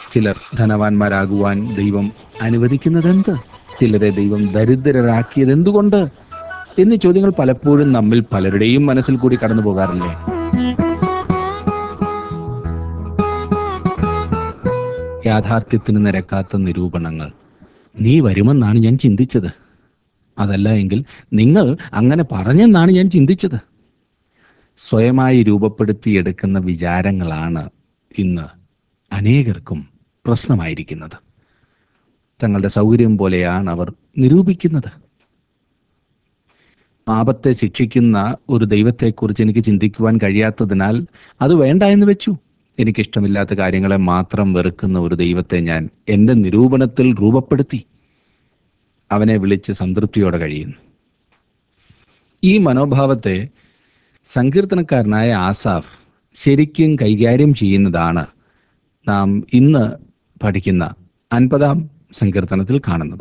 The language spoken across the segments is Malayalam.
ചിലർ ധനവാന്മാരാകുവാൻ ദൈവം അനുവദിക്കുന്നതെന്ത് ചിലരെ ദൈവം ദരിദ്രരാക്കിയത് എന്തുകൊണ്ട് എന്നീ ചോദ്യങ്ങൾ പലപ്പോഴും നമ്മിൽ പലരുടെയും മനസ്സിൽ കൂടി കടന്നു പോകാറില്ലേ യാഥാർത്ഥ്യത്തിന് നിരക്കാത്ത നിരൂപണങ്ങൾ നീ വരുമെന്നാണ് ഞാൻ ചിന്തിച്ചത് അതല്ല എങ്കിൽ നിങ്ങൾ അങ്ങനെ പറഞ്ഞെന്നാണ് ഞാൻ ചിന്തിച്ചത് സ്വയമായി രൂപപ്പെടുത്തിയെടുക്കുന്ന വിചാരങ്ങളാണ് ഇന്ന് അനേകർക്കും പ്രശ്നമായിരിക്കുന്നത് തങ്ങളുടെ സൗകര്യം പോലെയാണ് അവർ നിരൂപിക്കുന്നത് പാപത്തെ ശിക്ഷിക്കുന്ന ഒരു ദൈവത്തെക്കുറിച്ച് എനിക്ക് ചിന്തിക്കുവാൻ കഴിയാത്തതിനാൽ അത് വേണ്ട എന്ന് വെച്ചു എനിക്കിഷ്ടമില്ലാത്ത കാര്യങ്ങളെ മാത്രം വെറുക്കുന്ന ഒരു ദൈവത്തെ ഞാൻ എൻ്റെ നിരൂപണത്തിൽ രൂപപ്പെടുത്തി അവനെ വിളിച്ച് സംതൃപ്തിയോടെ കഴിയുന്നു ഈ മനോഭാവത്തെ സങ്കീർത്തനക്കാരനായ ആസാഫ് ശരിക്കും കൈകാര്യം ചെയ്യുന്നതാണ് നാം ഇന്ന് പഠിക്കുന്ന അൻപതാം സങ്കീർത്തനത്തിൽ കാണുന്നത്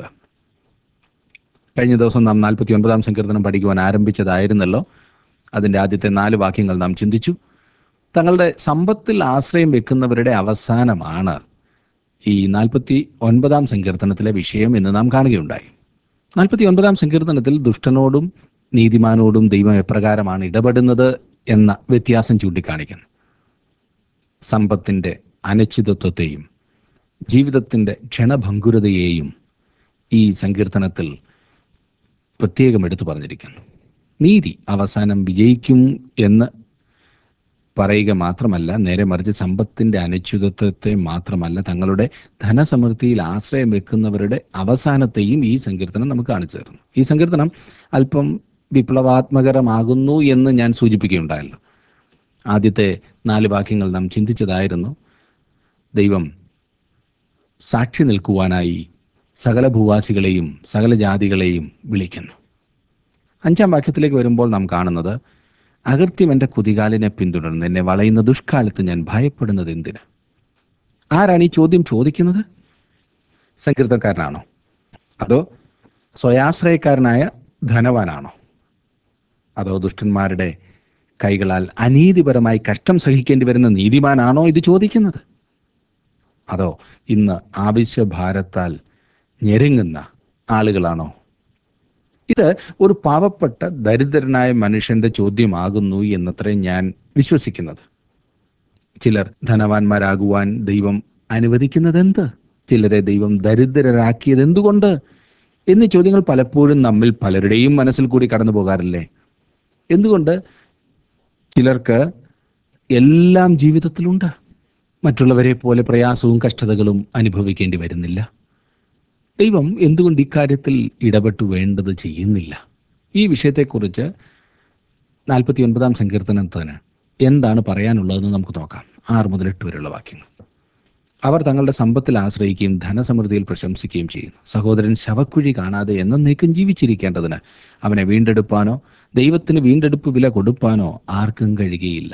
കഴിഞ്ഞ ദിവസം നാം നാൽപ്പത്തി ഒൻപതാം സങ്കീർത്തനം പഠിക്കുവാൻ ആരംഭിച്ചതായിരുന്നല്ലോ അതിൻ്റെ ആദ്യത്തെ നാല് വാക്യങ്ങൾ നാം ചിന്തിച്ചു തങ്ങളുടെ സമ്പത്തിൽ ആശ്രയം വെക്കുന്നവരുടെ അവസാനമാണ് ഈ നാൽപ്പത്തി ഒൻപതാം സങ്കീർത്തനത്തിലെ വിഷയം എന്ന് നാം കാണുകയുണ്ടായി നാൽപ്പത്തി ഒൻപതാം സങ്കീർത്തനത്തിൽ ദുഷ്ടനോടും നീതിമാനോടും ദൈവം എപ്രകാരമാണ് ഇടപെടുന്നത് എന്ന വ്യത്യാസം ചൂണ്ടിക്കാണിക്കുന്നു സമ്പത്തിന്റെ അനിശ്ചിതത്വത്തെയും ജീവിതത്തിന്റെ ക്ഷണഭങ്കുരതയെയും ഈ സങ്കീർത്തനത്തിൽ പ്രത്യേകം എടുത്തു പറഞ്ഞിരിക്കുന്നു നീതി അവസാനം വിജയിക്കും എന്ന് പറയുക മാത്രമല്ല നേരെ മറിച്ച് സമ്പത്തിന്റെ അനിശ്ചിതത്വത്തെ മാത്രമല്ല തങ്ങളുടെ ധനസമൃദ്ധിയിൽ ആശ്രയം വെക്കുന്നവരുടെ അവസാനത്തെയും ഈ സങ്കീർത്തനം നമുക്ക് കാണിച്ചു തരുന്നു ഈ സങ്കീർത്തനം അല്പം വിപ്ലവാത്മകരമാകുന്നു എന്ന് ഞാൻ സൂചിപ്പിക്കുകയുണ്ടായല്ലോ ആദ്യത്തെ നാല് വാക്യങ്ങൾ നാം ചിന്തിച്ചതായിരുന്നു ദൈവം സാക്ഷി നിൽക്കുവാനായി സകല ഭൂവാസികളെയും സകല ജാതികളെയും വിളിക്കുന്നു അഞ്ചാം വാക്യത്തിലേക്ക് വരുമ്പോൾ നാം കാണുന്നത് അകൃത്യം എൻ്റെ കുതികാലിനെ പിന്തുടർന്ന് എന്നെ വളയുന്ന ദുഷ്കാലത്ത് ഞാൻ ഭയപ്പെടുന്നത് എന്തിന് ആരാണ് ഈ ചോദ്യം ചോദിക്കുന്നത് സങ്കീർത്തക്കാരനാണോ അതോ സ്വയാശ്രയക്കാരനായ ധനവാനാണോ അതോ ദുഷ്ടന്മാരുടെ കൈകളാൽ അനീതിപരമായി കഷ്ടം സഹിക്കേണ്ടി വരുന്ന നീതിമാനാണോ ഇത് ചോദിക്കുന്നത് അതോ ഇന്ന് ആവശ്യഭാരത്താൽ ഞെരുങ്ങുന്ന ആളുകളാണോ ഇത് ഒരു പാവപ്പെട്ട ദരിദ്രനായ മനുഷ്യന്റെ ചോദ്യമാകുന്നു എന്നത്രേ ഞാൻ വിശ്വസിക്കുന്നത് ചിലർ ധനവാന്മാരാകുവാൻ ദൈവം അനുവദിക്കുന്നതെന്ത് ചിലരെ ദൈവം ദരിദ്രരാക്കിയത് എന്തുകൊണ്ട് എന്നീ ചോദ്യങ്ങൾ പലപ്പോഴും നമ്മിൽ പലരുടെയും മനസ്സിൽ കൂടി കടന്നു പോകാറില്ലേ എന്തുകൊണ്ട് ചിലർക്ക് എല്ലാം ജീവിതത്തിലുണ്ട് മറ്റുള്ളവരെ പോലെ പ്രയാസവും കഷ്ടതകളും അനുഭവിക്കേണ്ടി വരുന്നില്ല ദൈവം എന്തുകൊണ്ട് ഇക്കാര്യത്തിൽ ഇടപെട്ടു വേണ്ടത് ചെയ്യുന്നില്ല ഈ വിഷയത്തെക്കുറിച്ച് നാൽപ്പത്തി ഒൻപതാം സങ്കീർത്തനത്തിന് എന്താണ് പറയാനുള്ളതെന്ന് നമുക്ക് നോക്കാം ആറ് മുതൽ എട്ട് വരെയുള്ള വാക്യങ്ങൾ അവർ തങ്ങളുടെ സമ്പത്തിൽ ആശ്രയിക്കുകയും ധനസമൃദ്ധിയിൽ പ്രശംസിക്കുകയും ചെയ്യുന്നു സഹോദരൻ ശവക്കുഴി കാണാതെ എന്നേക്കും ജീവിച്ചിരിക്കേണ്ടതിന് അവനെ വീണ്ടെടുപ്പാനോ ദൈവത്തിന് വീണ്ടെടുപ്പ് വില കൊടുപ്പാനോ ആർക്കും കഴിയുകയില്ല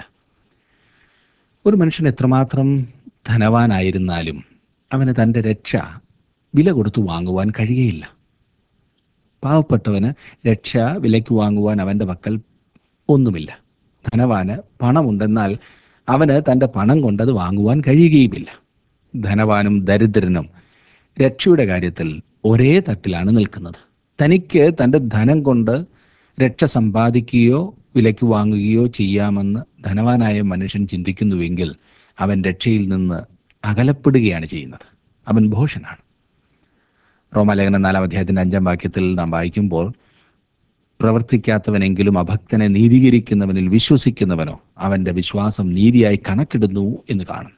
ഒരു മനുഷ്യൻ എത്രമാത്രം ധനവാനായിരുന്നാലും അവന് തൻ്റെ രക്ഷ വില കൊടുത്തു വാങ്ങുവാൻ കഴിയുകയില്ല പാവപ്പെട്ടവന് രക്ഷ വിലയ്ക്ക് വാങ്ങുവാൻ അവൻ്റെ പക്കൽ ഒന്നുമില്ല ധനവാന് പണമുണ്ടെന്നാൽ അവന് തൻ്റെ പണം കൊണ്ടത് വാങ്ങുവാൻ കഴിയുകയുമില്ല ധനവാനും ദരിദ്രനും രക്ഷയുടെ കാര്യത്തിൽ ഒരേ തട്ടിലാണ് നിൽക്കുന്നത് തനിക്ക് തൻ്റെ ധനം കൊണ്ട് രക്ഷ സമ്പാദിക്കുകയോ വിലയ്ക്ക് വാങ്ങുകയോ ചെയ്യാമെന്ന് ധനവാനായ മനുഷ്യൻ ചിന്തിക്കുന്നുവെങ്കിൽ അവൻ രക്ഷയിൽ നിന്ന് അകലപ്പെടുകയാണ് ചെയ്യുന്നത് അവൻ ഭോഷനാണ് റോമാലേഖനം നാലാം അധ്യായത്തിന്റെ അഞ്ചാം വാക്യത്തിൽ നാം വായിക്കുമ്പോൾ പ്രവർത്തിക്കാത്തവനെങ്കിലും അഭക്തനെ നീതീകരിക്കുന്നവനിൽ വിശ്വസിക്കുന്നവനോ അവന്റെ വിശ്വാസം നീതിയായി കണക്കിടുന്നു എന്ന് കാണുന്നു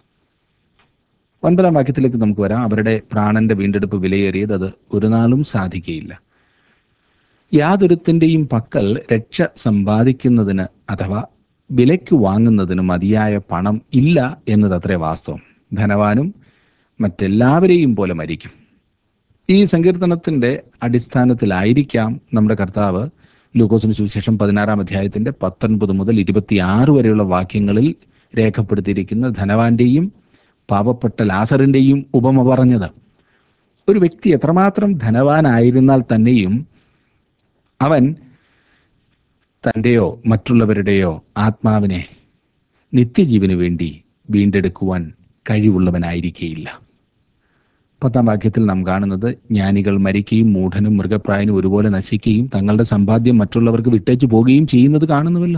ഒൻപതാം വാക്യത്തിലേക്ക് നമുക്ക് വരാം അവരുടെ പ്രാണന്റെ വീണ്ടെടുപ്പ് വിലയേറിയത് അത് ഒരു നാളും സാധിക്കുകയില്ല യാതൊരുത്തിൻ്റെയും പക്കൽ രക്ഷ സമ്പാദിക്കുന്നതിന് അഥവാ വിലയ്ക്ക് വാങ്ങുന്നതിന് മതിയായ പണം ഇല്ല എന്നതത്രേ വാസ്തവം ധനവാനും മറ്റെല്ലാവരെയും പോലെ മരിക്കും ഈ സങ്കീർത്തനത്തിന്റെ അടിസ്ഥാനത്തിലായിരിക്കാം നമ്മുടെ കർത്താവ് ലൂക്കോസിന് സുവിശേഷം പതിനാറാം അധ്യായത്തിന്റെ പത്തൊൻപത് മുതൽ ഇരുപത്തിയാറ് വരെയുള്ള വാക്യങ്ങളിൽ രേഖപ്പെടുത്തിയിരിക്കുന്ന ധനവാന്റെയും പാവപ്പെട്ട ലാസറിന്റെയും ഉപമ പറഞ്ഞത് ഒരു വ്യക്തി എത്രമാത്രം ധനവാനായിരുന്നാൽ തന്നെയും അവൻ തൻ്റെയോ മറ്റുള്ളവരുടെയോ ആത്മാവിനെ നിത്യജീവന് വേണ്ടി വീണ്ടെടുക്കുവാൻ കഴിവുള്ളവനായിരിക്കേയില്ല പത്താം വാക്യത്തിൽ നാം കാണുന്നത് ജ്ഞാനികൾ മരിക്കുകയും മൂഢനും മൃഗപ്രായനും ഒരുപോലെ നശിക്കുകയും തങ്ങളുടെ സമ്പാദ്യം മറ്റുള്ളവർക്ക് വിട്ടേച്ചു പോവുകയും ചെയ്യുന്നത് കാണുന്നുവല്ലോ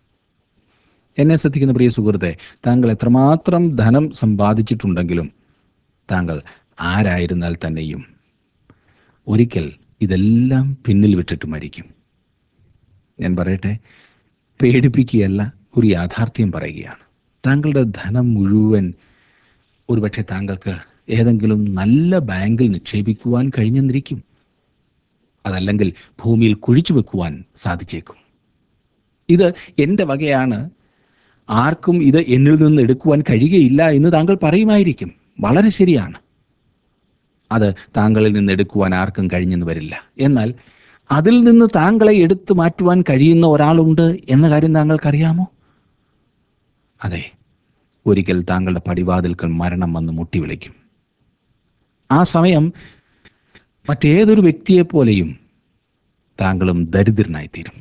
എന്നെ ശ്രദ്ധിക്കുന്ന പ്രിയ സുഹൃത്തെ താങ്കൾ എത്രമാത്രം ധനം സമ്പാദിച്ചിട്ടുണ്ടെങ്കിലും താങ്കൾ ആരായിരുന്നാൽ തന്നെയും ഒരിക്കൽ ഇതെല്ലാം പിന്നിൽ വിട്ടിട്ട് മരിക്കും ഞാൻ പറയട്ടെ പേടിപ്പിക്കുകയല്ല ഒരു യാഥാർത്ഥ്യം പറയുകയാണ് താങ്കളുടെ ധനം മുഴുവൻ ഒരുപക്ഷെ താങ്കൾക്ക് ഏതെങ്കിലും നല്ല ബാങ്കിൽ നിക്ഷേപിക്കുവാൻ കഴിഞ്ഞെന്നിരിക്കും അതല്ലെങ്കിൽ ഭൂമിയിൽ കുഴിച്ചു വെക്കുവാൻ സാധിച്ചേക്കും ഇത് എൻ്റെ വകയാണ് ആർക്കും ഇത് എന്നിൽ നിന്ന് എടുക്കുവാൻ കഴിയുകയില്ല എന്ന് താങ്കൾ പറയുമായിരിക്കും വളരെ ശരിയാണ് അത് താങ്കളിൽ നിന്ന് എടുക്കുവാൻ ആർക്കും കഴിഞ്ഞെന്ന് വരില്ല എന്നാൽ അതിൽ നിന്ന് താങ്കളെ എടുത്തു മാറ്റുവാൻ കഴിയുന്ന ഒരാളുണ്ട് എന്ന കാര്യം താങ്കൾക്കറിയാമോ അതെ ഒരിക്കൽ താങ്കളുടെ പടിവാതിൽക്കൽ മരണം വന്ന് മുട്ടി വിളിക്കും ആ സമയം മറ്റേതൊരു വ്യക്തിയെപ്പോലെയും താങ്കളും ദരിദ്രനായിത്തീരും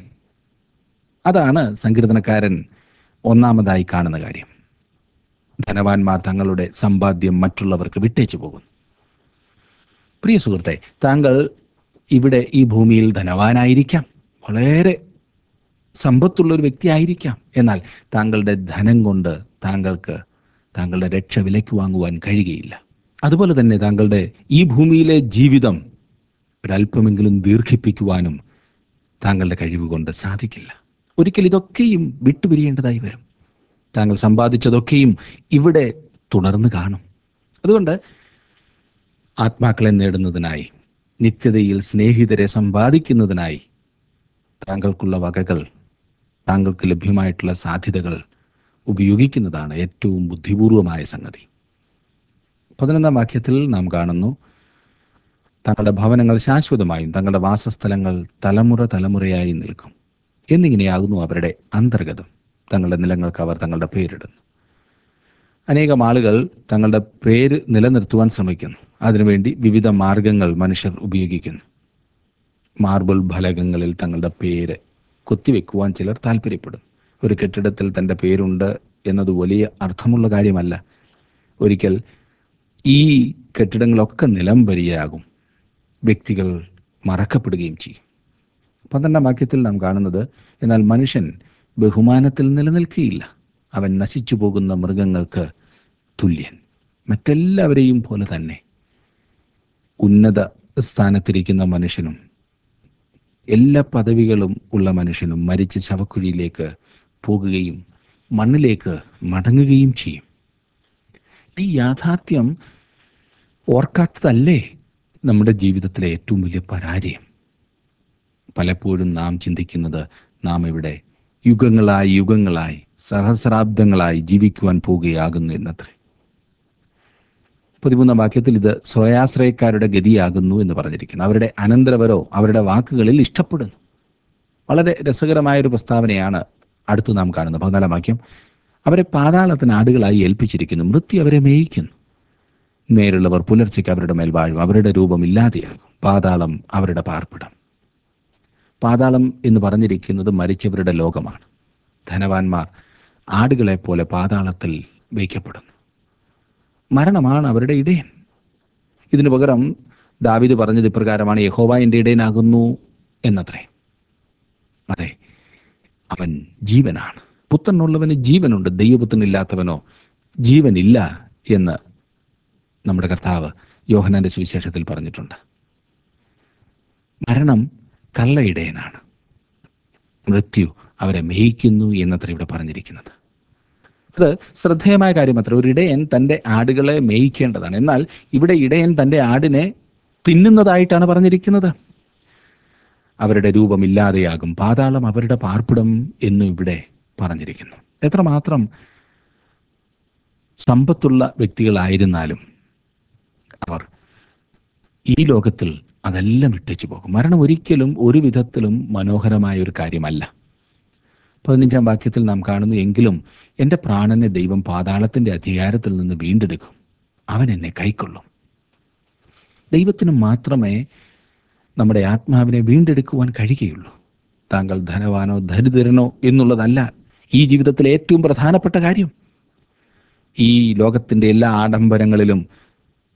അതാണ് സങ്കീർത്തനക്കാരൻ ഒന്നാമതായി കാണുന്ന കാര്യം ധനവാന്മാർ തങ്ങളുടെ സമ്പാദ്യം മറ്റുള്ളവർക്ക് വിട്ടേച്ചു പോകുന്നു പ്രിയ സുഹൃത്തെ താങ്കൾ ഇവിടെ ഈ ഭൂമിയിൽ ധനവാനായിരിക്കാം വളരെ സമ്പത്തുള്ള ഒരു വ്യക്തിയായിരിക്കാം എന്നാൽ താങ്കളുടെ ധനം കൊണ്ട് താങ്കൾക്ക് താങ്കളുടെ രക്ഷ വിലയ്ക്ക് വാങ്ങുവാൻ കഴിയുകയില്ല അതുപോലെ തന്നെ താങ്കളുടെ ഈ ഭൂമിയിലെ ജീവിതം ഒരല്പമെങ്കിലും ദീർഘിപ്പിക്കുവാനും താങ്കളുടെ കഴിവ് കൊണ്ട് സാധിക്കില്ല ഒരിക്കൽ ഇതൊക്കെയും വിട്ടുപിരിയേണ്ടതായി വരും താങ്കൾ സമ്പാദിച്ചതൊക്കെയും ഇവിടെ തുടർന്ന് കാണും അതുകൊണ്ട് ആത്മാക്കളെ നേടുന്നതിനായി നിത്യതയിൽ സ്നേഹിതരെ സമ്പാദിക്കുന്നതിനായി താങ്കൾക്കുള്ള വകകൾ താങ്കൾക്ക് ലഭ്യമായിട്ടുള്ള സാധ്യതകൾ ഉപയോഗിക്കുന്നതാണ് ഏറ്റവും ബുദ്ധിപൂർവമായ സംഗതി പതിനൊന്നാം വാക്യത്തിൽ നാം കാണുന്നു തങ്ങളുടെ ഭവനങ്ങൾ ശാശ്വതമായും തങ്ങളുടെ വാസസ്ഥലങ്ങൾ തലമുറ തലമുറയായി നിൽക്കും എന്നിങ്ങനെയാകുന്നു അവരുടെ അന്തർഗതം തങ്ങളുടെ നിലങ്ങൾക്ക് അവർ തങ്ങളുടെ പേരിടുന്നു അനേകം ആളുകൾ തങ്ങളുടെ പേര് നിലനിർത്തുവാൻ ശ്രമിക്കുന്നു അതിനുവേണ്ടി വിവിധ മാർഗങ്ങൾ മനുഷ്യർ ഉപയോഗിക്കുന്നു മാർബിൾ ഫലകങ്ങളിൽ തങ്ങളുടെ പേര് കൊത്തിവെക്കുവാൻ ചിലർ താല്പര്യപ്പെടുന്നു ഒരു കെട്ടിടത്തിൽ തൻ്റെ പേരുണ്ട് എന്നത് വലിയ അർത്ഥമുള്ള കാര്യമല്ല ഒരിക്കൽ ഈ കെട്ടിടങ്ങളൊക്കെ നിലംപരിയാകും വ്യക്തികൾ മറക്കപ്പെടുകയും ചെയ്യും പന്ത്രണ്ടാം വാക്യത്തിൽ നാം കാണുന്നത് എന്നാൽ മനുഷ്യൻ ബഹുമാനത്തിൽ നിലനിൽക്കുകയില്ല അവൻ നശിച്ചു പോകുന്ന മൃഗങ്ങൾക്ക് തുല്യൻ മറ്റെല്ലാവരെയും പോലെ തന്നെ ഉന്നത സ്ഥാനത്തിരിക്കുന്ന മനുഷ്യനും എല്ലാ പദവികളും ഉള്ള മനുഷ്യനും മരിച്ച് ശവക്കുഴിയിലേക്ക് പോകുകയും മണ്ണിലേക്ക് മടങ്ങുകയും ചെയ്യും ഈ യാഥാർത്ഥ്യം ഓർക്കാത്തതല്ലേ നമ്മുടെ ജീവിതത്തിലെ ഏറ്റവും വലിയ പരാജയം പലപ്പോഴും നാം ചിന്തിക്കുന്നത് നാം ഇവിടെ യുഗങ്ങളായി യുഗങ്ങളായി സഹസ്രാബ്ദങ്ങളായി ജീവിക്കുവാൻ പോവുകയാകുന്നു എന്നത്രേ പതിമൂന്നാം വാക്യത്തിൽ ഇത് സ്വയാശ്രയക്കാരുടെ ഗതിയാകുന്നു എന്ന് പറഞ്ഞിരിക്കുന്നു അവരുടെ അനന്തരവരോ അവരുടെ വാക്കുകളിൽ ഇഷ്ടപ്പെടുന്നു വളരെ രസകരമായ ഒരു പ്രസ്താവനയാണ് അടുത്ത് നാം കാണുന്നത് പതിനാലാം വാക്യം അവരെ പാതാളത്തിന് ആടുകളായി ഏൽപ്പിച്ചിരിക്കുന്നു മൃത്യു അവരെ മേയിക്കുന്നു നേരുള്ളവർ പുലർച്ചയ്ക്ക് അവരുടെ മേൽ വാഴും അവരുടെ രൂപം ഇല്ലാതെയാകും പാതാളം അവരുടെ പാർപ്പിടം പാതാളം എന്ന് പറഞ്ഞിരിക്കുന്നത് മരിച്ചവരുടെ ലോകമാണ് ധനവാന്മാർ ആടുകളെ പോലെ പാതാളത്തിൽ വയ്ക്കപ്പെടുന്നു മരണമാണ് അവരുടെ ഇടയൻ ഇതിനു പകരം ദാവിദ് പറഞ്ഞത് ഇപ്രകാരമാണ് യഹോവ എൻ്റെ ഇടയനാകുന്നു എന്നത്രേ അതെ അവൻ ജീവനാണ് പുത്രനുള്ളവന് ജീവനുണ്ട് ദൈവപുത്രനില്ലാത്തവനോ ജീവനില്ല എന്ന് നമ്മുടെ കർത്താവ് യോഹനാന്റെ സുവിശേഷത്തിൽ പറഞ്ഞിട്ടുണ്ട് മരണം കള്ളയിടയനാണ് മൃത്യു അവരെ മേയിക്കുന്നു എന്നത്ര ഇവിടെ പറഞ്ഞിരിക്കുന്നത് അത് ശ്രദ്ധേയമായ കാര്യം അത്ര ഒരു ഇടയൻ തൻ്റെ ആടുകളെ മേയിക്കേണ്ടതാണ് എന്നാൽ ഇവിടെ ഇടയൻ തൻ്റെ ആടിനെ തിന്നുന്നതായിട്ടാണ് പറഞ്ഞിരിക്കുന്നത് അവരുടെ രൂപമില്ലാതെയാകും പാതാളം അവരുടെ പാർപ്പിടം എന്നും ഇവിടെ പറഞ്ഞിരിക്കുന്നു എത്രമാത്രം സമ്പത്തുള്ള വ്യക്തികളായിരുന്നാലും അവർ ഈ ലോകത്തിൽ അതെല്ലാം ഇട്ടേച്ചു പോകും മരണം ഒരിക്കലും ഒരു വിധത്തിലും മനോഹരമായ ഒരു കാര്യമല്ല പതിനഞ്ചാം വാക്യത്തിൽ നാം കാണുന്നു എങ്കിലും എൻ്റെ പ്രാണനെ ദൈവം പാതാളത്തിൻ്റെ അധികാരത്തിൽ നിന്ന് വീണ്ടെടുക്കും അവൻ എന്നെ കൈക്കൊള്ളും ദൈവത്തിന് മാത്രമേ നമ്മുടെ ആത്മാവിനെ വീണ്ടെടുക്കുവാൻ കഴിയുകയുള്ളൂ താങ്കൾ ധനവാനോ ദരിദ്രനോ എന്നുള്ളതല്ല ഈ ജീവിതത്തിലെ ഏറ്റവും പ്രധാനപ്പെട്ട കാര്യം ഈ ലോകത്തിൻ്റെ എല്ലാ ആഡംബരങ്ങളിലും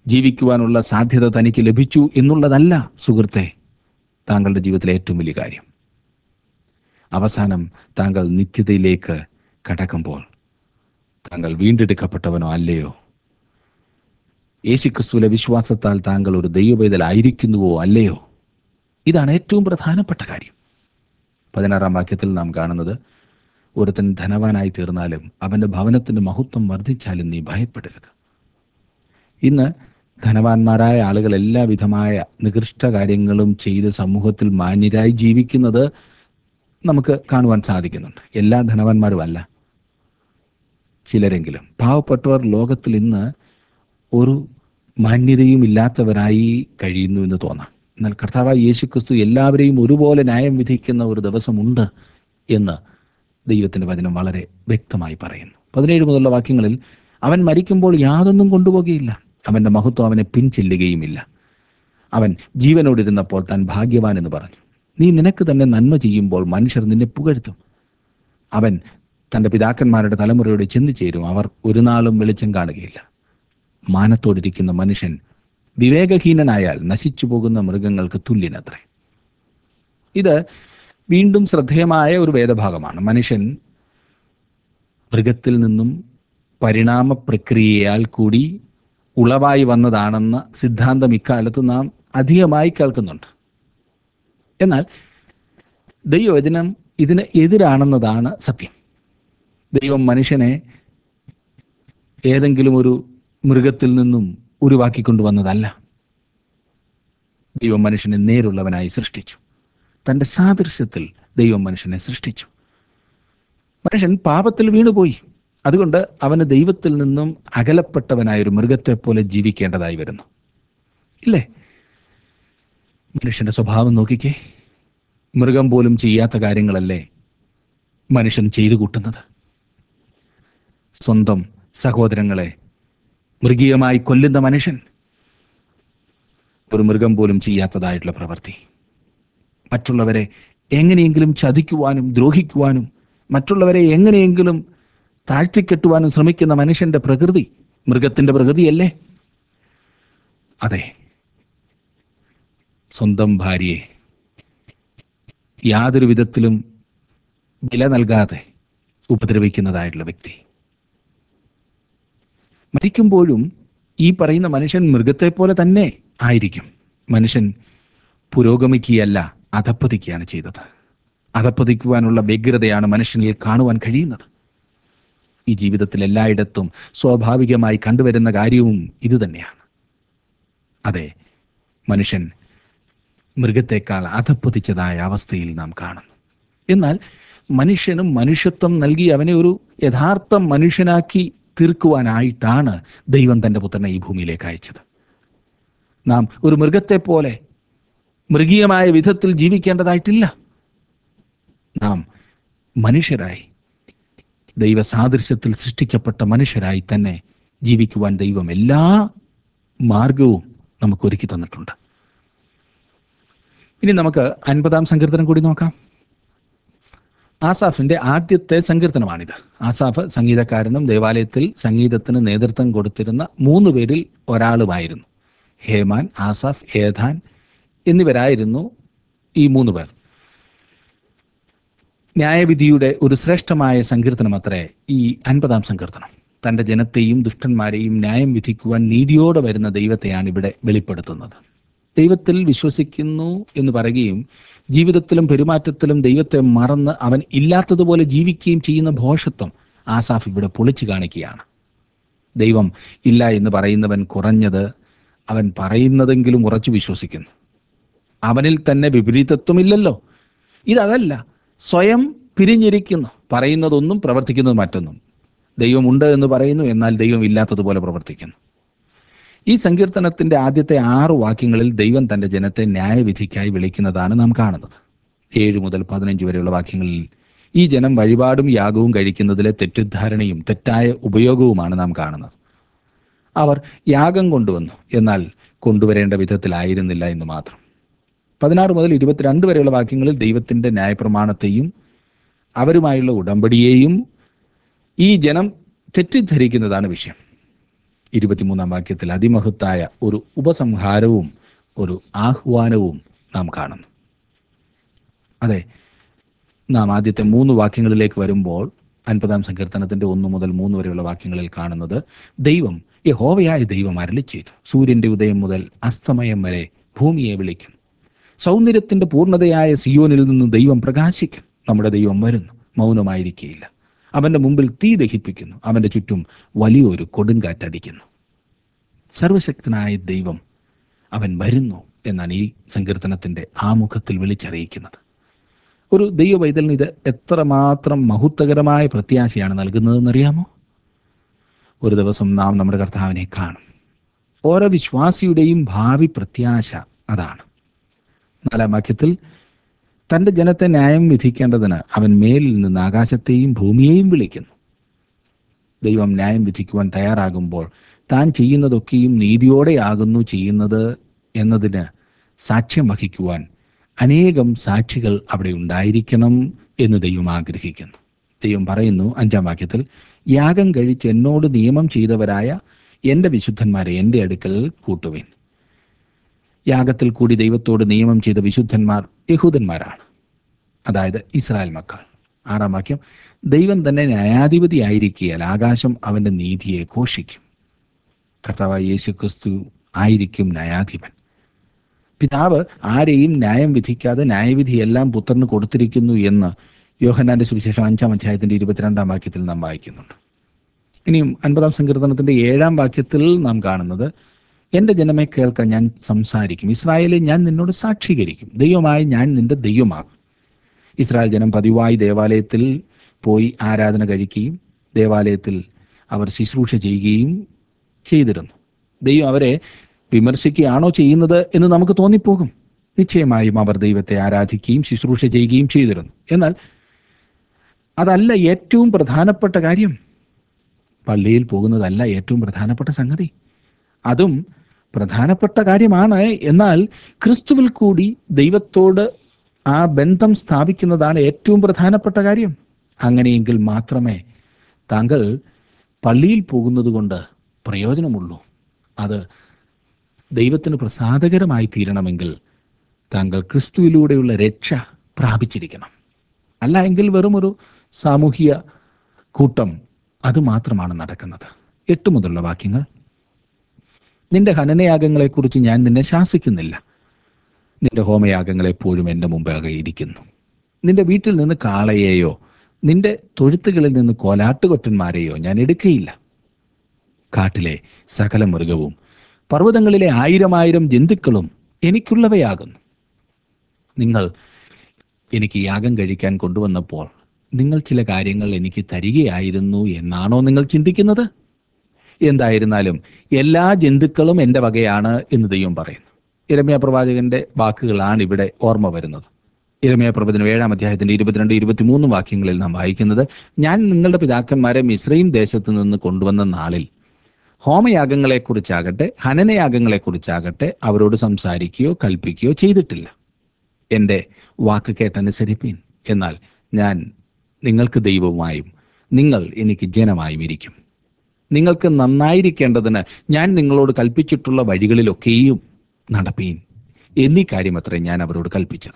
ജീവിക്കുവാനുള്ള സാധ്യത തനിക്ക് ലഭിച്ചു എന്നുള്ളതല്ല സുഹൃത്തെ താങ്കളുടെ ജീവിതത്തിലെ ഏറ്റവും വലിയ കാര്യം അവസാനം താങ്കൾ നിത്യതയിലേക്ക് കടക്കുമ്പോൾ താങ്കൾ വീണ്ടെടുക്കപ്പെട്ടവനോ അല്ലയോ യേശുക്രിസ്തുവിലെ വിശ്വാസത്താൽ താങ്കൾ ഒരു ദൈവവേദലായിരിക്കുന്നുവോ അല്ലയോ ഇതാണ് ഏറ്റവും പ്രധാനപ്പെട്ട കാര്യം പതിനാറാം വാക്യത്തിൽ നാം കാണുന്നത് ഒരുത്തൻ ധനവാനായി തീർന്നാലും അവന്റെ ഭവനത്തിന്റെ മഹത്വം വർദ്ധിച്ചാലും നീ ഭയപ്പെടരുത് ഇന്ന് ധനവാന്മാരായ ആളുകൾ എല്ലാവിധമായ നികൃഷ്ട കാര്യങ്ങളും ചെയ്ത് സമൂഹത്തിൽ മാന്യരായി ജീവിക്കുന്നത് നമുക്ക് കാണുവാൻ സാധിക്കുന്നുണ്ട് എല്ലാ ധനവാന്മാരും അല്ല ചിലരെങ്കിലും പാവപ്പെട്ടവർ ലോകത്തിൽ ഇന്ന് ഒരു മാന്യതയും ഇല്ലാത്തവരായി കഴിയുന്നു എന്ന് തോന്നാം എന്നാൽ കർത്താവായ യേശുക്രിസ്തു എല്ലാവരെയും ഒരുപോലെ ന്യായം വിധിക്കുന്ന ഒരു ദിവസമുണ്ട് എന്ന് ദൈവത്തിന്റെ വചനം വളരെ വ്യക്തമായി പറയുന്നു പതിനേഴ് മുതലുള്ള വാക്യങ്ങളിൽ അവൻ മരിക്കുമ്പോൾ യാതൊന്നും കൊണ്ടുപോകുകയില്ല അവന്റെ മഹത്വം അവനെ പിൻചെല്ലുകയുമില്ല അവൻ ജീവനോടിരുന്നപ്പോൾ താൻ ഭാഗ്യവാൻ എന്ന് പറഞ്ഞു നീ നിനക്ക് തന്നെ നന്മ ചെയ്യുമ്പോൾ മനുഷ്യർ നിന്നെ പുകഴ്ത്തും അവൻ തന്റെ പിതാക്കന്മാരുടെ തലമുറയോട് ചെന്നു ചേരും അവർ ഒരു നാളും വെളിച്ചം കാണുകയില്ല മാനത്തോടിരിക്കുന്ന മനുഷ്യൻ വിവേകഹീനനായാൽ നശിച്ചു പോകുന്ന മൃഗങ്ങൾക്ക് തുല്യനത്രേ ഇത് വീണ്ടും ശ്രദ്ധേയമായ ഒരു വേദഭാഗമാണ് മനുഷ്യൻ മൃഗത്തിൽ നിന്നും പരിണാമ പ്രക്രിയയാൽ കൂടി ഉളവായി വന്നതാണെന്ന സിദ്ധാന്തം ഇക്കാലത്ത് നാം അധികമായി കേൾക്കുന്നുണ്ട് എന്നാൽ ദൈവവചനം ഇതിന് എതിരാണെന്നതാണ് സത്യം ദൈവം മനുഷ്യനെ ഏതെങ്കിലും ഒരു മൃഗത്തിൽ നിന്നും ഉരുവാക്കിക്കൊണ്ടുവന്നതല്ല ദൈവം മനുഷ്യനെ നേരുള്ളവനായി സൃഷ്ടിച്ചു തന്റെ സാദൃശ്യത്തിൽ ദൈവം മനുഷ്യനെ സൃഷ്ടിച്ചു മനുഷ്യൻ പാപത്തിൽ വീണുപോയി അതുകൊണ്ട് അവന് ദൈവത്തിൽ നിന്നും അകലപ്പെട്ടവനായ ഒരു മൃഗത്തെ പോലെ ജീവിക്കേണ്ടതായി വരുന്നു ഇല്ലേ മനുഷ്യന്റെ സ്വഭാവം നോക്കിക്കേ മൃഗം പോലും ചെയ്യാത്ത കാര്യങ്ങളല്ലേ മനുഷ്യൻ ചെയ്തു കൂട്ടുന്നത് സ്വന്തം സഹോദരങ്ങളെ മൃഗീയമായി കൊല്ലുന്ന മനുഷ്യൻ ഒരു മൃഗം പോലും ചെയ്യാത്തതായിട്ടുള്ള പ്രവൃത്തി മറ്റുള്ളവരെ എങ്ങനെയെങ്കിലും ചതിക്കുവാനും ദ്രോഹിക്കുവാനും മറ്റുള്ളവരെ എങ്ങനെയെങ്കിലും താഴ്ത്തിക്കെട്ടുവാനും ശ്രമിക്കുന്ന മനുഷ്യന്റെ പ്രകൃതി മൃഗത്തിന്റെ പ്രകൃതിയല്ലേ അതെ സ്വന്തം ഭാര്യയെ യാതൊരു വിധത്തിലും വില നൽകാതെ ഉപദ്രവിക്കുന്നതായിട്ടുള്ള വ്യക്തി മരിക്കുമ്പോഴും ഈ പറയുന്ന മനുഷ്യൻ മൃഗത്തെ പോലെ തന്നെ ആയിരിക്കും മനുഷ്യൻ പുരോഗമിക്കുകയല്ല അധപ്പതിക്കുകയാണ് ചെയ്തത് അധപ്പതിക്കുവാനുള്ള വ്യഗ്രതയാണ് മനുഷ്യനിൽ കാണുവാൻ കഴിയുന്നത് ഈ ജീവിതത്തിൽ എല്ലായിടത്തും സ്വാഭാവികമായി കണ്ടുവരുന്ന കാര്യവും ഇതുതന്നെയാണ് അതെ മനുഷ്യൻ മൃഗത്തെക്കാൾ അധപ്പതിച്ചതായ അവസ്ഥയിൽ നാം കാണുന്നു എന്നാൽ മനുഷ്യനും മനുഷ്യത്വം നൽകി അവനെ ഒരു യഥാർത്ഥ മനുഷ്യനാക്കി തീർക്കുവാനായിട്ടാണ് ദൈവം തന്റെ പുത്രനെ ഈ ഭൂമിയിലേക്ക് അയച്ചത് നാം ഒരു മൃഗത്തെ പോലെ മൃഗീയമായ വിധത്തിൽ ജീവിക്കേണ്ടതായിട്ടില്ല നാം മനുഷ്യരായി ദൈവ സാദൃശ്യത്തിൽ സൃഷ്ടിക്കപ്പെട്ട മനുഷ്യരായി തന്നെ ജീവിക്കുവാൻ ദൈവം എല്ലാ മാർഗവും നമുക്ക് ഒരുക്കി തന്നിട്ടുണ്ട് ഇനി നമുക്ക് അൻപതാം സങ്കീർത്തനം കൂടി നോക്കാം ആസാഫിന്റെ ആദ്യത്തെ സങ്കീർത്തനമാണിത് ആസാഫ് സംഗീതക്കാരനും ദേവാലയത്തിൽ സംഗീതത്തിന് നേതൃത്വം കൊടുത്തിരുന്ന മൂന്ന് പേരിൽ ഒരാളുമായിരുന്നു ഹേമാൻ ആസാഫ് ഏധാൻ എന്നിവരായിരുന്നു ഈ മൂന്ന് പേർ ന്യായവിധിയുടെ ഒരു ശ്രേഷ്ഠമായ സങ്കീർത്തനം അത്രേ ഈ അൻപതാം സങ്കീർത്തനം തന്റെ ജനത്തെയും ദുഷ്ടന്മാരെയും ന്യായം വിധിക്കുവാൻ നീതിയോടെ വരുന്ന ദൈവത്തെയാണ് ഇവിടെ വെളിപ്പെടുത്തുന്നത് ദൈവത്തിൽ വിശ്വസിക്കുന്നു എന്ന് പറയുകയും ജീവിതത്തിലും പെരുമാറ്റത്തിലും ദൈവത്തെ മറന്ന് അവൻ ഇല്ലാത്തതുപോലെ ജീവിക്കുകയും ചെയ്യുന്ന ഭോഷത്വം ആസാഫ് ഇവിടെ പൊളിച്ചു കാണിക്കുകയാണ് ദൈവം ഇല്ല എന്ന് പറയുന്നവൻ കുറഞ്ഞത് അവൻ പറയുന്നതെങ്കിലും ഉറച്ചു വിശ്വസിക്കുന്നു അവനിൽ തന്നെ വിപരീതത്വമില്ലല്ലോ ഇതല്ല സ്വയം പിരിഞ്ഞിരിക്കുന്നു പറയുന്നതൊന്നും പ്രവർത്തിക്കുന്നത് മറ്റൊന്നും ദൈവമുണ്ട് എന്ന് പറയുന്നു എന്നാൽ ദൈവം ഇല്ലാത്തതുപോലെ പ്രവർത്തിക്കുന്നു ഈ സങ്കീർത്തനത്തിന്റെ ആദ്യത്തെ ആറ് വാക്യങ്ങളിൽ ദൈവം തന്റെ ജനത്തെ ന്യായവിധിക്കായി വിളിക്കുന്നതാണ് നാം കാണുന്നത് ഏഴ് മുതൽ പതിനഞ്ച് വരെയുള്ള വാക്യങ്ങളിൽ ഈ ജനം വഴിപാടും യാഗവും കഴിക്കുന്നതിലെ തെറ്റിദ്ധാരണയും തെറ്റായ ഉപയോഗവുമാണ് നാം കാണുന്നത് അവർ യാഗം കൊണ്ടുവന്നു എന്നാൽ കൊണ്ടുവരേണ്ട വിധത്തിലായിരുന്നില്ല എന്ന് മാത്രം പതിനാറ് മുതൽ ഇരുപത്തിരണ്ട് വരെയുള്ള വാക്യങ്ങളിൽ ദൈവത്തിന്റെ ന്യായപ്രമാണത്തെയും അവരുമായുള്ള ഉടമ്പടിയെയും ഈ ജനം തെറ്റിദ്ധരിക്കുന്നതാണ് വിഷയം ഇരുപത്തിമൂന്നാം വാക്യത്തിൽ അതിമഹത്തായ ഒരു ഉപസംഹാരവും ഒരു ആഹ്വാനവും നാം കാണുന്നു അതെ നാം ആദ്യത്തെ മൂന്ന് വാക്യങ്ങളിലേക്ക് വരുമ്പോൾ അൻപതാം സങ്കീർത്തനത്തിന്റെ ഒന്ന് മുതൽ മൂന്ന് വരെയുള്ള വാക്യങ്ങളിൽ കാണുന്നത് ദൈവം യഹോവയായ ദൈവം അരളി ചെയ്തു സൂര്യന്റെ ഉദയം മുതൽ അസ്തമയം വരെ ഭൂമിയെ വിളിക്കും സൗന്ദര്യത്തിന്റെ പൂർണ്ണതയായ സിയോനിൽ നിന്ന് ദൈവം പ്രകാശിക്കും നമ്മുടെ ദൈവം വരുന്നു മൗനമായിരിക്കുകയില്ല അവന്റെ മുമ്പിൽ തീ ദഹിപ്പിക്കുന്നു അവന്റെ ചുറ്റും വലിയൊരു കൊടുങ്കാറ്റടിക്കുന്നു സർവശക്തനായ ദൈവം അവൻ വരുന്നു എന്നാണ് ഈ സങ്കീർത്തനത്തിന്റെ ആമുഖത്തിൽ വിളിച്ചറിയിക്കുന്നത് ഒരു ദൈവ പൈതലിന് ഇത് എത്രമാത്രം മഹത്വകരമായ പ്രത്യാശയാണ് നൽകുന്നതെന്നറിയാമോ ഒരു ദിവസം നാം നമ്മുടെ കർത്താവിനെ കാണും ഓരോ വിശ്വാസിയുടെയും ഭാവി പ്രത്യാശ അതാണ് നാലാം വാക്യത്തിൽ തന്റെ ജനത്തെ ന്യായം വിധിക്കേണ്ടതിന് അവൻ മേലിൽ നിന്ന് ആകാശത്തെയും ഭൂമിയെയും വിളിക്കുന്നു ദൈവം ന്യായം വിധിക്കുവാൻ തയ്യാറാകുമ്പോൾ താൻ ചെയ്യുന്നതൊക്കെയും നീതിയോടെയാകുന്നു ചെയ്യുന്നത് എന്നതിന് സാക്ഷ്യം വഹിക്കുവാൻ അനേകം സാക്ഷികൾ അവിടെ ഉണ്ടായിരിക്കണം എന്ന് ദൈവം ആഗ്രഹിക്കുന്നു ദൈവം പറയുന്നു അഞ്ചാം വാക്യത്തിൽ യാഗം കഴിച്ച് എന്നോട് നിയമം ചെയ്തവരായ എൻ്റെ വിശുദ്ധന്മാരെ എൻ്റെ അടുക്കൽ കൂട്ടുവിൻ യാഗത്തിൽ കൂടി ദൈവത്തോട് നിയമം ചെയ്ത വിശുദ്ധന്മാർ യഹൂദന്മാരാണ് അതായത് ഇസ്രായേൽ മക്കൾ ആറാം വാക്യം ദൈവം തന്നെ ന്യായാധിപതി ആയിരിക്കിയാൽ ആകാശം അവന്റെ നീതിയെ ഘോഷിക്കും കർത്താവായ യേശു ക്രിസ്തു ആയിരിക്കും ന്യായാധിപൻ പിതാവ് ആരെയും ന്യായം വിധിക്കാതെ ന്യായവിധിയെല്ലാം പുത്രന് കൊടുത്തിരിക്കുന്നു എന്ന് യോഹന്നാന്റെ സുവിശേഷം അഞ്ചാം അധ്യായത്തിന്റെ ഇരുപത്തിരണ്ടാം വാക്യത്തിൽ നാം വായിക്കുന്നുണ്ട് ഇനിയും അൻപതാം സങ്കീർത്തനത്തിന്റെ ഏഴാം വാക്യത്തിൽ നാം കാണുന്നത് എന്റെ ജനമെ കേൾക്കാൻ ഞാൻ സംസാരിക്കും ഇസ്രായേലെ ഞാൻ നിന്നോട് സാക്ഷീകരിക്കും ദൈവമായി ഞാൻ നിന്റെ ദൈവമാകും ഇസ്രായേൽ ജനം പതിവായി ദേവാലയത്തിൽ പോയി ആരാധന കഴിക്കുകയും ദേവാലയത്തിൽ അവർ ശുശ്രൂഷ ചെയ്യുകയും ചെയ്തിരുന്നു ദൈവം അവരെ വിമർശിക്കുകയാണോ ചെയ്യുന്നത് എന്ന് നമുക്ക് തോന്നിപ്പോകും നിശ്ചയമായും അവർ ദൈവത്തെ ആരാധിക്കുകയും ശുശ്രൂഷ ചെയ്യുകയും ചെയ്തിരുന്നു എന്നാൽ അതല്ല ഏറ്റവും പ്രധാനപ്പെട്ട കാര്യം പള്ളിയിൽ പോകുന്നതല്ല ഏറ്റവും പ്രധാനപ്പെട്ട സംഗതി അതും പ്രധാനപ്പെട്ട കാര്യമാണ് എന്നാൽ ക്രിസ്തുവിൽ കൂടി ദൈവത്തോട് ആ ബന്ധം സ്ഥാപിക്കുന്നതാണ് ഏറ്റവും പ്രധാനപ്പെട്ട കാര്യം അങ്ങനെയെങ്കിൽ മാത്രമേ താങ്കൾ പള്ളിയിൽ പോകുന്നത് കൊണ്ട് പ്രയോജനമുള്ളൂ അത് ദൈവത്തിന് പ്രസാദകരമായി തീരണമെങ്കിൽ താങ്കൾ ക്രിസ്തുവിലൂടെയുള്ള രക്ഷ പ്രാപിച്ചിരിക്കണം അല്ല എങ്കിൽ വെറും ഒരു സാമൂഹിക കൂട്ടം അത് മാത്രമാണ് നടക്കുന്നത് എട്ട് മുതലുള്ള വാക്യങ്ങൾ നിന്റെ ഹനനയാഗങ്ങളെക്കുറിച്ച് ഞാൻ നിന്നെ ശാസിക്കുന്നില്ല നിന്റെ ഹോമയാഗങ്ങൾ എപ്പോഴും എൻ്റെ മുമ്പാകെ ഇരിക്കുന്നു നിന്റെ വീട്ടിൽ നിന്ന് കാളയെയോ നിന്റെ തൊഴുത്തുകളിൽ നിന്ന് കോലാട്ടുകൊറ്റന്മാരെയോ ഞാൻ എടുക്കയില്ല കാട്ടിലെ സകല മൃഗവും പർവ്വതങ്ങളിലെ ആയിരം ആയിരം ജന്തുക്കളും എനിക്കുള്ളവയാകുന്നു നിങ്ങൾ എനിക്ക് യാഗം കഴിക്കാൻ കൊണ്ടുവന്നപ്പോൾ നിങ്ങൾ ചില കാര്യങ്ങൾ എനിക്ക് തരികയായിരുന്നു എന്നാണോ നിങ്ങൾ ചിന്തിക്കുന്നത് എന്തായിരുന്നാലും എല്ലാ ജന്തുക്കളും എൻ്റെ വകയാണ് എന്ന് ദൈവം പറയുന്നു ഇരമയ പ്രവാചകന്റെ വാക്കുകളാണ് ഇവിടെ ഓർമ്മ വരുന്നത് ഇരമയ പ്രവചനം ഏഴാം അധ്യായത്തിന്റെ ഇരുപത്തിരണ്ട് ഇരുപത്തിമൂന്ന് വാക്യങ്ങളിൽ നാം വായിക്കുന്നത് ഞാൻ നിങ്ങളുടെ പിതാക്കന്മാരെ മിശ്രയും ദേശത്ത് നിന്ന് കൊണ്ടുവന്ന നാളിൽ ഹോമയാഗങ്ങളെക്കുറിച്ചാകട്ടെ ഹനനയാഗങ്ങളെക്കുറിച്ചാകട്ടെ അവരോട് സംസാരിക്കുകയോ കൽപ്പിക്കുകയോ ചെയ്തിട്ടില്ല എൻ്റെ വാക്ക് കേട്ടനുസരിപ്പീൻ എന്നാൽ ഞാൻ നിങ്ങൾക്ക് ദൈവവുമായും നിങ്ങൾ എനിക്ക് ജനമായും ഇരിക്കും നിങ്ങൾക്ക് നന്നായിരിക്കേണ്ടതിന് ഞാൻ നിങ്ങളോട് കൽപ്പിച്ചിട്ടുള്ള വഴികളിലൊക്കെയും നടപ്പീൻ എന്നീ കാര്യമത്രേ ഞാൻ അവരോട് കൽപ്പിച്ചത്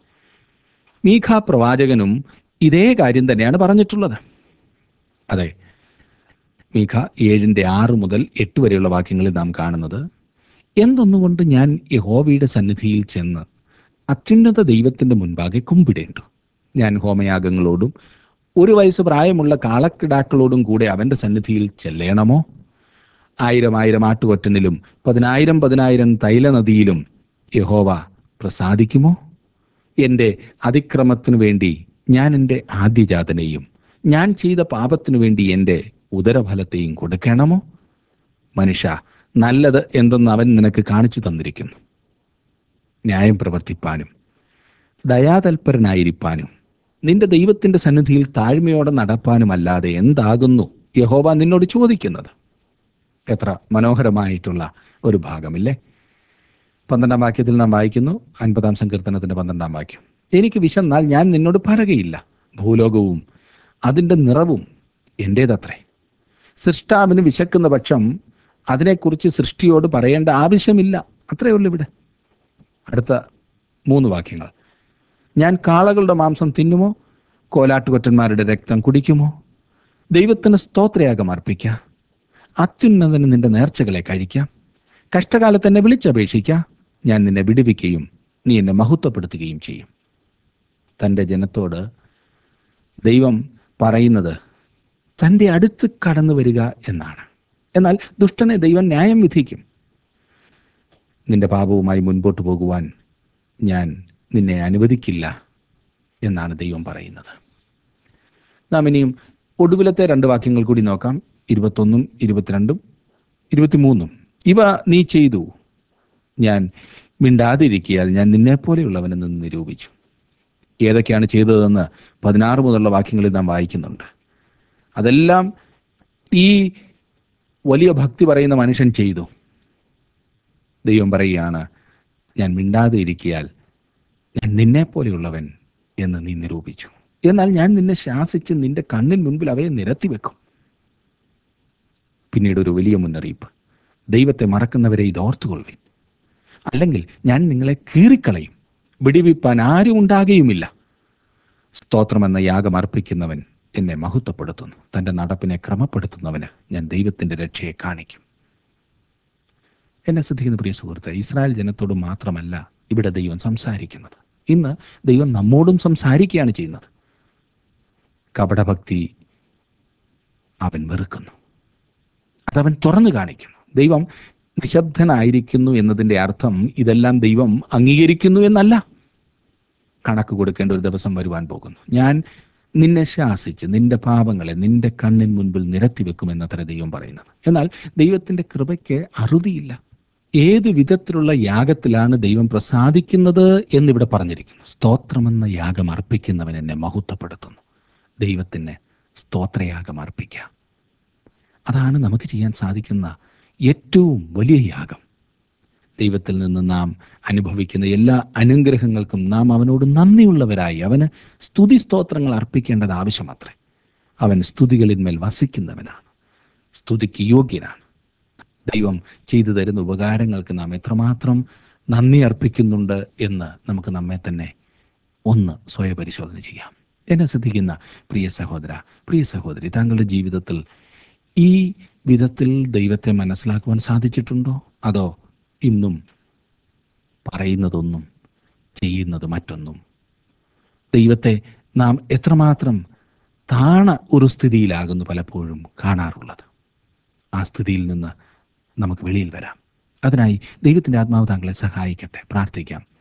മീഖ പ്രവാചകനും ഇതേ കാര്യം തന്നെയാണ് പറഞ്ഞിട്ടുള്ളത് അതെ മീഖ ഏഴിന്റെ ആറ് മുതൽ എട്ട് വരെയുള്ള വാക്യങ്ങളിൽ നാം കാണുന്നത് എന്തൊന്നുകൊണ്ട് ഞാൻ യഹോവയുടെ സന്നിധിയിൽ ചെന്ന് അത്യുന്നത ദൈവത്തിന്റെ മുൻപാകെ കുമ്പിടേണ്ടു ഞാൻ ഹോമയാഗങ്ങളോടും ഒരു വയസ്സ് പ്രായമുള്ള കാളക്കിടാക്കളോടും കൂടെ അവന്റെ സന്നിധിയിൽ ചെല്ലേണമോ ആയിരം ആയിരം ആട്ടുകൊറ്റനിലും പതിനായിരം പതിനായിരം തൈലനദിയിലും യഹോവ പ്രസാദിക്കുമോ എൻ്റെ അതിക്രമത്തിനു വേണ്ടി ഞാൻ എൻ്റെ ആദ്യജാതനെയും ഞാൻ ചെയ്ത പാപത്തിനു വേണ്ടി എൻ്റെ ഉദരഫലത്തെയും കൊടുക്കണമോ മനുഷ്യ നല്ലത് എന്തെന്ന് അവൻ നിനക്ക് കാണിച്ചു തന്നിരിക്കുന്നു ന്യായം പ്രവർത്തിപ്പാനും ദയാതൽപരനായിരിക്കാനും നിന്റെ ദൈവത്തിന്റെ സന്നിധിയിൽ താഴ്മയോടെ നടപ്പാനുമല്ലാതെ എന്താകുന്നു യഹോവ നിന്നോട് ചോദിക്കുന്നത് എത്ര മനോഹരമായിട്ടുള്ള ഒരു ഭാഗമില്ലേ പന്ത്രണ്ടാം വാക്യത്തിൽ നാം വായിക്കുന്നു അൻപതാം സങ്കീർത്തനത്തിന്റെ പന്ത്രണ്ടാം വാക്യം എനിക്ക് വിശന്നാൽ ഞാൻ നിന്നോട് പറകയില്ല ഭൂലോകവും അതിൻ്റെ നിറവും എൻ്റേതത്രേ സൃഷ്ടാവിന് വിശക്കുന്ന പക്ഷം അതിനെക്കുറിച്ച് സൃഷ്ടിയോട് പറയേണ്ട ആവശ്യമില്ല അത്രയേ ഉള്ളൂ ഇവിടെ അടുത്ത മൂന്ന് വാക്യങ്ങൾ ഞാൻ കാളകളുടെ മാംസം തിന്നുമോ കോലാട്ടുകൊറ്റന്മാരുടെ രക്തം കുടിക്കുമോ ദൈവത്തിന് സ്തോത്രയാഗം അർപ്പിക്കാം അത്യുന്നതന് നിന്റെ നേർച്ചകളെ കഴിക്കാം കഷ്ടകാലത്ത് എന്നെ വിളിച്ചപേക്ഷിക്കാം ഞാൻ നിന്നെ വിടുവിക്കുകയും നീ എന്നെ മഹത്വപ്പെടുത്തുകയും ചെയ്യും തൻ്റെ ജനത്തോട് ദൈവം പറയുന്നത് തൻ്റെ അടുത്ത് കടന്നു വരിക എന്നാണ് എന്നാൽ ദുഷ്ടനെ ദൈവം ന്യായം വിധിക്കും നിന്റെ പാപവുമായി മുൻപോട്ട് പോകുവാൻ ഞാൻ നിന്നെ അനുവദിക്കില്ല എന്നാണ് ദൈവം പറയുന്നത് നാം ഇനിയും ഒടുവിലത്തെ രണ്ട് വാക്യങ്ങൾ കൂടി നോക്കാം ഇരുപത്തൊന്നും ഇരുപത്തിരണ്ടും ഇരുപത്തിമൂന്നും ഇവ നീ ചെയ്തു ഞാൻ മിണ്ടാതിരിക്കിയാൽ ഞാൻ നിന്നെപ്പോലെയുള്ളവനെന്ന് നിരൂപിച്ചു ഏതൊക്കെയാണ് ചെയ്തതെന്ന് പതിനാറ് മുതലുള്ള വാക്യങ്ങളിൽ നാം വായിക്കുന്നുണ്ട് അതെല്ലാം ഈ വലിയ ഭക്തി പറയുന്ന മനുഷ്യൻ ചെയ്തു ദൈവം പറയുകയാണ് ഞാൻ മിണ്ടാതെ ഇരിക്കിയാൽ ഞാൻ നിന്നെപ്പോലെയുള്ളവൻ എന്ന് നീ നിരൂപിച്ചു എന്നാൽ ഞാൻ നിന്നെ ശാസിച്ച് നിന്റെ കണ്ണിൻ മുൻപിൽ അവയെ നിരത്തി വെക്കും പിന്നീട് ഒരു വലിയ മുന്നറിയിപ്പ് ദൈവത്തെ മറക്കുന്നവരെ ഇത് ഓർത്തുകൊള്ളുവിൻ അല്ലെങ്കിൽ ഞാൻ നിങ്ങളെ കീറിക്കളയും വിടിവിപ്പാൻ ആരും ഉണ്ടാകുകയുമില്ല സ്തോത്രമെന്ന യാഗം അർപ്പിക്കുന്നവൻ എന്നെ മഹത്വപ്പെടുത്തുന്നു തൻ്റെ നടപ്പിനെ ക്രമപ്പെടുത്തുന്നവന് ഞാൻ ദൈവത്തിൻ്റെ രക്ഷയെ കാണിക്കും എന്നെ ശ്രദ്ധിക്കുന്ന പ്രിയ സുഹൃത്ത് ഇസ്രായേൽ ജനത്തോട് മാത്രമല്ല ഇവിടെ ദൈവം സംസാരിക്കുന്നത് ഇന്ന് ദൈവം നമ്മോടും സംസാരിക്കുകയാണ് ചെയ്യുന്നത് കപടഭക്തി അവൻ വെറുക്കുന്നു അതവൻ തുറന്നു കാണിക്കുന്നു ദൈവം നിശബ്ദനായിരിക്കുന്നു എന്നതിൻ്റെ അർത്ഥം ഇതെല്ലാം ദൈവം അംഗീകരിക്കുന്നു എന്നല്ല കണക്ക് കൊടുക്കേണ്ട ഒരു ദിവസം വരുവാൻ പോകുന്നു ഞാൻ നിന്നെ ശാസിച്ച് നിന്റെ പാപങ്ങളെ നിന്റെ കണ്ണിൻ മുൻപിൽ നിരത്തി വെക്കുമെന്നത്ര ദൈവം പറയുന്നത് എന്നാൽ ദൈവത്തിന്റെ കൃപയ്ക്ക് അറുതിയില്ല ഏത് വിധത്തിലുള്ള യാഗത്തിലാണ് ദൈവം പ്രസാദിക്കുന്നത് എന്നിവിടെ പറഞ്ഞിരിക്കുന്നു സ്തോത്രമെന്ന യാഗം അർപ്പിക്കുന്നവൻ എന്നെ മഹത്വപ്പെടുത്തുന്നു ദൈവത്തിന് സ്തോത്രയാഗം അർപ്പിക്കാം അതാണ് നമുക്ക് ചെയ്യാൻ സാധിക്കുന്ന ഏറ്റവും വലിയ യാഗം ദൈവത്തിൽ നിന്ന് നാം അനുഭവിക്കുന്ന എല്ലാ അനുഗ്രഹങ്ങൾക്കും നാം അവനോട് നന്ദിയുള്ളവരായി അവന് സ്തുതി സ്തോത്രങ്ങൾ അർപ്പിക്കേണ്ടത് ആവശ്യമത്രേ അവൻ സ്തുതികളിന്മേൽ വസിക്കുന്നവനാണ് സ്തുതിക്ക് യോഗ്യനാണ് ദൈവം ചെയ്തു തരുന്ന ഉപകാരങ്ങൾക്ക് നാം എത്രമാത്രം നന്ദി അർപ്പിക്കുന്നുണ്ട് എന്ന് നമുക്ക് നമ്മെ തന്നെ ഒന്ന് സ്വയപരിശോധന ചെയ്യാം എന്നെ ശ്രദ്ധിക്കുന്ന പ്രിയ സഹോദര പ്രിയ സഹോദരി താങ്കളുടെ ജീവിതത്തിൽ ഈ വിധത്തിൽ ദൈവത്തെ മനസ്സിലാക്കുവാൻ സാധിച്ചിട്ടുണ്ടോ അതോ ഇന്നും പറയുന്നതൊന്നും ചെയ്യുന്നത് മറ്റൊന്നും ദൈവത്തെ നാം എത്രമാത്രം താണ ഒരു സ്ഥിതിയിലാകുന്നു പലപ്പോഴും കാണാറുള്ളത് ആ സ്ഥിതിയിൽ നിന്ന് നമുക്ക് വെളിയിൽ വരാം അതിനായി ദൈവത്തിൻ്റെ ആത്മാവ് താങ്കളെ സഹായിക്കട്ടെ പ്രാർത്ഥിക്കാം